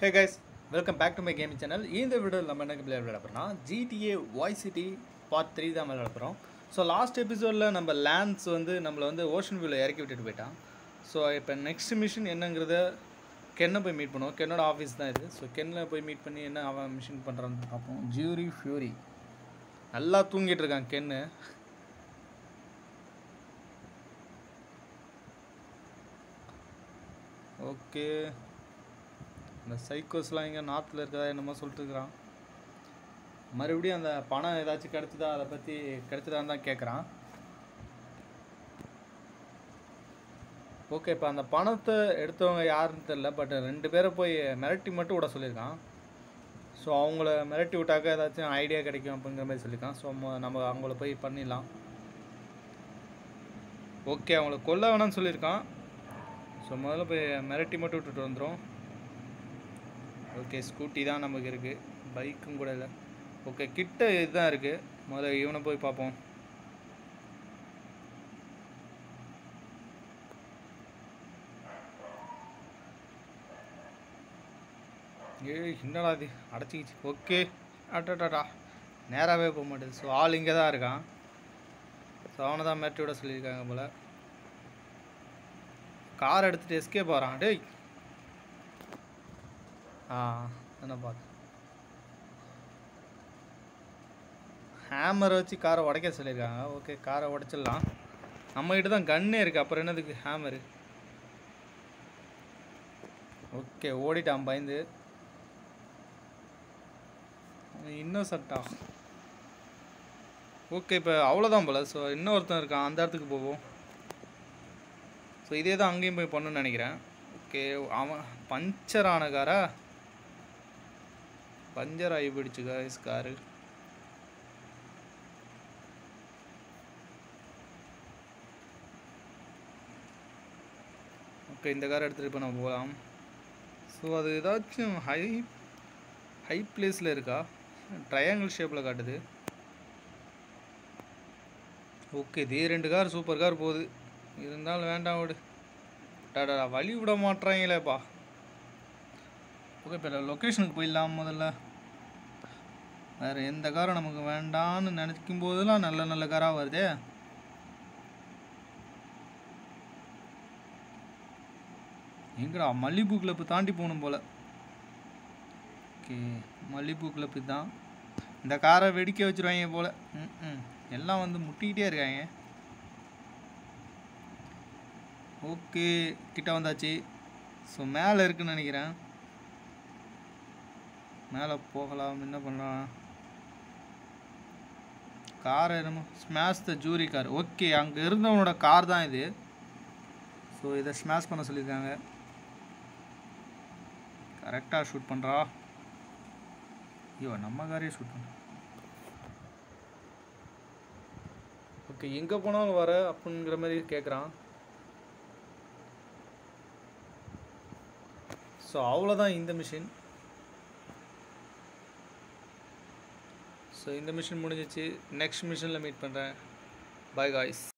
hey guys welcome back to my gaming channel இந்த வீடியோவில் நம்ம என்ன பிளே விளையாட போகிறோம்னா GTA vice city part three தான் விளையாட போகிறோம் ஸோ லாஸ்ட் எபிசோடில் நம்ம லேண்ட்ஸ் வந்து நம்மளை வந்து ஓஷன் வியூவில் இறக்கி விட்டுட்டு போயிட்டான் ஸோ இப்போ நெக்ஸ்ட் மிஷின் என்னங்கிறத கென்னை போய் மீட் பண்ணுவோம் கென்னோட ஆஃபீஸ் தான் இது ஸோ கென்னில் போய் மீட் பண்ணி என்ன அவன் மிஷின் பண்ணுறான்னு பார்ப்போம் ஜூரி ஃபியூரி நல்லா தூங்கிட்டு இருக்கான் கென்னு ஓகே இந்த சைக்கோஸ்லாம் இங்கே நார்த்தில் இருக்கதா என்னமோ சொல்லிட்டு இருக்கிறான் மறுபடியும் அந்த பணம் ஏதாச்சும் கிடைச்சதா அதை பற்றி கிடைச்சதான்னு தான் கேட்குறான் ஓகே இப்போ அந்த பணத்தை எடுத்தவங்க யாருன்னு தெரில பட் ரெண்டு பேரை போய் மிரட்டி மட்டும் விட சொல்லியிருக்கான் ஸோ அவங்கள மிரட்டி விட்டாக்க ஏதாச்சும் ஐடியா கிடைக்கும் அப்படிங்கிற மாதிரி சொல்லியிருக்கான் ஸோ நம்ம அவங்கள போய் பண்ணிடலாம் ஓகே அவங்கள கொல்ல வேணாம்னு சொல்லியிருக்கான் ஸோ முதல்ல போய் மிரட்டி மட்டும் விட்டுட்டு வந்துடும் ஓகே ஸ்கூட்டி தான் நமக்கு இருக்குது பைக்கும் கூட இல்லை ஓகே கிட்ட இதுதான் இருக்குது முதல்ல இவனை போய் பார்ப்போம் ஏய் என்னடா இது அடைச்சிக்கிச்சு ஓகே அட்டடாடா நேராகவே போக மாட்டேது ஸோ ஆள் இங்கே தான் இருக்கான் ஸோ அவனை தான் மிரட்டி விட சொல்லியிருக்காங்க போல் கார் எடுத்துகிட்டு எஸ்கேப் போகிறான் டேய் ஆ என்ன பார்த்து ஹேமரை வச்சு காரை உடைக்க சொல்லியிருக்காங்க ஓகே காரை உடைச்சிடலாம் நம்மகிட்ட தான் கன்னே இருக்குது அப்புறம் என்னதுக்கு ஹேமரு ஓகே ஓடிட்டான் பயந்து இன்னோசென்ட்டா ஓகே இப்போ அவ்வளோதான் போல ஸோ இன்னொருத்தன் இருக்கான் அந்த இடத்துக்கு போவோம் ஸோ இதே தான் அங்கேயும் போய் பண்ணணும்னு நினைக்கிறேன் ஓகே அவன் பஞ்சர் ஆன காரா பஞ்சர் ஆகி போயிடுச்சு காய்ஸ் காரு ஓகே இந்த கார் எடுத்துகிட்டு இப்போ நம்ம போகலாம் ஸோ அது ஏதாச்சும் ஹை ஹை பிளேஸில் இருக்கா ட்ரையாங்கிள் ஷேப்பில் காட்டுது ஓகே இதே ரெண்டு கார் சூப்பர் கார் போகுது இருந்தாலும் வேண்டாம் விடு டாடா வழி விட மாட்றாங்களேப்பா ஓகே இப்போ லொக்கேஷனுக்கு போயிடலாம் முதல்ல வேறு எந்த காரும் நமக்கு வேண்டான்னு நினைக்கும் போதெல்லாம் நல்ல நல்ல காராக வருதே எங்கடா மல்லிப்பூ கிளப்பு தாண்டி போகணும் போல் ஓகே மல்லிப்பூ கிளப்பு தான் இந்த காரை வெடிக்க வச்சுருவாங்க போல் ம் ம் எல்லாம் வந்து முட்டிக்கிட்டே இருக்காங்க ஓகே கிட்ட வந்தாச்சு ஸோ மேலே இருக்குன்னு நினைக்கிறேன் மேலே போகலாம் என்ன பண்ணலாம் கார் என்னமோ smash the jury car okay அங்கே இருந்தவனோட கார் தான் இது ஸோ இதை ஸ்மாஷ் பண்ண சொல்லியிருக்காங்க கரெக்டாக ஷூட் பண்ணுறா ஐயோ நம்ம காரையே ஷூட் பண்ண ஓகே எங்கே போனாலும் வர அப்படிங்கிற மாதிரி கேட்குறான் ஸோ அவ்வளோதான் இந்த மிஷின் ஸோ இந்த மிஷின் முடிஞ்சிச்சு நெக்ஸ்ட் மிஷினில் மீட் பண்ணுறேன் பாய் காய்ஸ்